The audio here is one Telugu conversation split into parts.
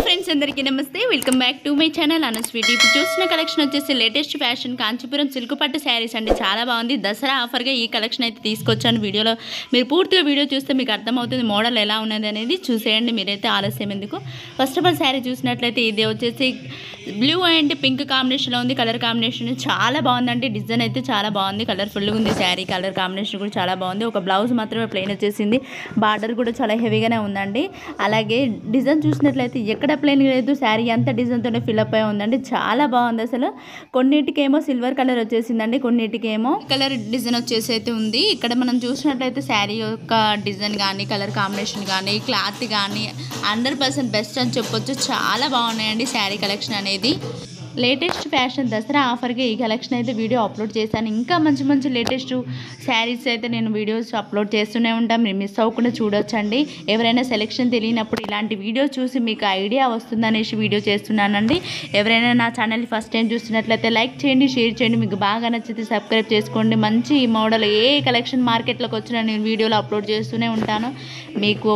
ఫ్రెండ్స్ అందరికీ నమస్తే welcome back to my channel అనస్వీటి ఇప్పుడు చూసిన కలెక్షన్ వచ్చేసి లేటెస్ట్ ఫ్యాషన్ కాంచీపురం సిల్క్ పట్టు శారీస్ అండి చాలా బాగుంది దసరా ఆఫర్గా ఈ కలెక్షన్ అయితే తీసుకొచ్చాను వీడియోలో మీరు పూర్తిగా వీడియో చూస్తే మీకు అర్థమవుతుంది మోడల్ ఎలా ఉన్నది అనేది చూసేయండి మీరైతే ఆలస్యం ఎందుకు ఫస్ట్ ఆఫ్ ఆల్ శారీ చూసినట్లయితే ఇది వచ్చేసి బ్లూ అండ్ పింక్ కాంబినేషన్లో ఉంది కలర్ కాంబినేషన్ చాలా బాగుందండి డిజైన్ అయితే చాలా బాగుంది కలర్ఫుల్గా ఉంది శారీ కలర్ కాంబినేషన్ కూడా చాలా బాగుంది ఒక బ్లౌజ్ మాత్రమే ప్లెయిన్ వచ్చేసింది బార్డర్ కూడా చాలా హెవీగానే ఉందండి అలాగే డిజైన్ చూసినట్లయితే ఎక్కడ ప్లెయిన్ లేదు శారీ అంతా డిజైన్తోనే ఫిల్అప్ అయి ఉందండి చాలా బాగుంది అసలు కొన్నిటికేమో సిల్వర్ కలర్ వచ్చేసిందండి కొన్నిటికేమో కలర్ డిజైన్ వచ్చేసి అయితే ఉంది ఇక్కడ మనం చూసినట్లయితే శారీ యొక్క డిజైన్ కానీ కలర్ కాంబినేషన్ కానీ క్లాత్ కానీ హండ్రెడ్ పర్సెంట్ బెస్ట్ అని చెప్పొచ్చు చాలా బాగున్నాయండి శారీ కలెక్షన్ అనేది లేటెస్ట్ ఫ్యాషన్ దసరా ఆఫర్గా ఈ కలెక్షన్ అయితే వీడియో అప్లోడ్ చేశాను ఇంకా మంచి మంచి లేటెస్ట్ శారీస్ అయితే నేను వీడియోస్ అప్లోడ్ చేస్తూనే ఉంటాను మీరు మిస్ అవ్వకుండా చూడొచ్చండి ఎవరైనా సెలెక్షన్ తెలియనప్పుడు ఇలాంటి వీడియో చూసి మీకు ఐడియా వస్తుందనేసి వీడియో చేస్తున్నానండి ఎవరైనా నా ఛానల్ ఫస్ట్ టైం చూస్తున్నట్లయితే లైక్ చేయండి షేర్ చేయండి మీకు బాగా నచ్చితే సబ్స్క్రైబ్ చేసుకోండి మంచి మోడల్ ఏ కలెక్షన్ మార్కెట్లోకి వచ్చినా నేను వీడియోలో అప్లోడ్ చేస్తూనే ఉంటాను మీకు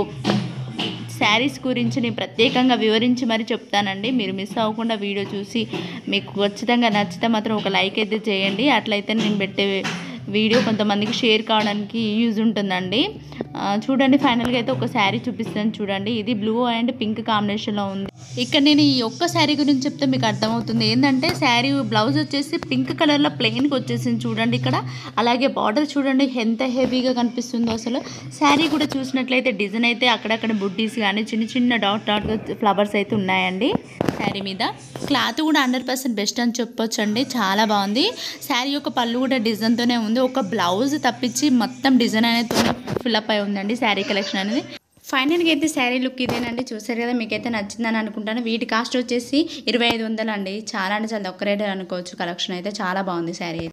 శారీస్ గురించి నేను ప్రత్యేకంగా వివరించి మరి చెప్తానండి మీరు మిస్ అవ్వకుండా వీడియో చూసి మీకు ఖచ్చితంగా నచ్చితే మాత్రం ఒక లైక్ అయితే చేయండి అట్లయితే నేను పెట్టే వీడియో కొంతమందికి షేర్ కావడానికి యూజ్ ఉంటుందండి ఆ, చూడండి ఫైనల్గా అయితే ఒక శారీ చూపిస్తాను చూడండి ఇది బ్లూ అండ్ పింక్ కాంబినేషన్లో ఉంది ఇక్కడ నేను ఈ ఒక్క శారీ గురించి చెప్తే మీకు అర్థమవుతుంది ఏంటంటే శారీ బ్లౌజ్ వచ్చేసి పింక్ కలర్లో ప్లెయిన్కి వచ్చేసింది చూడండి ఇక్కడ అలాగే బార్డర్ చూడండి ఎంత హెవీగా కనిపిస్తుందో అసలు శారీ కూడా చూసినట్లయితే డిజైన్ అయితే అక్కడక్కడ బుడ్డీస్ కానీ చిన్న చిన్న డాట్ డాట్ ఫ్లవర్స్ అయితే ఉన్నాయండి శారీ మీద క్లాత్ కూడా హండ్రెడ్ పర్సెంట్ బెస్ట్ అని చెప్పొచ్చు అండి చాలా బాగుంది శారీ యొక్క పళ్ళు కూడా డిజైన్తోనే ఉంది ఒక బ్లౌజ్ తప్పించి మొత్తం డిజైన్ అనేది ఫిల్అప్ అయి ఉందండి శారీ కలెక్షన్ అనేది ఫైనల్గా అయితే శారీ లుక్ ఇదేనండి చూసారు కదా మీకైతే నచ్చిందని అనుకుంటాను వీటి కాస్ట్ వచ్చేసి ఇరవై ఐదు వందలు అండి చాలా అంటే చాలా ఒక్క రేట్ అనుకోవచ్చు కలెక్షన్ అయితే చాలా బాగుంది శారీ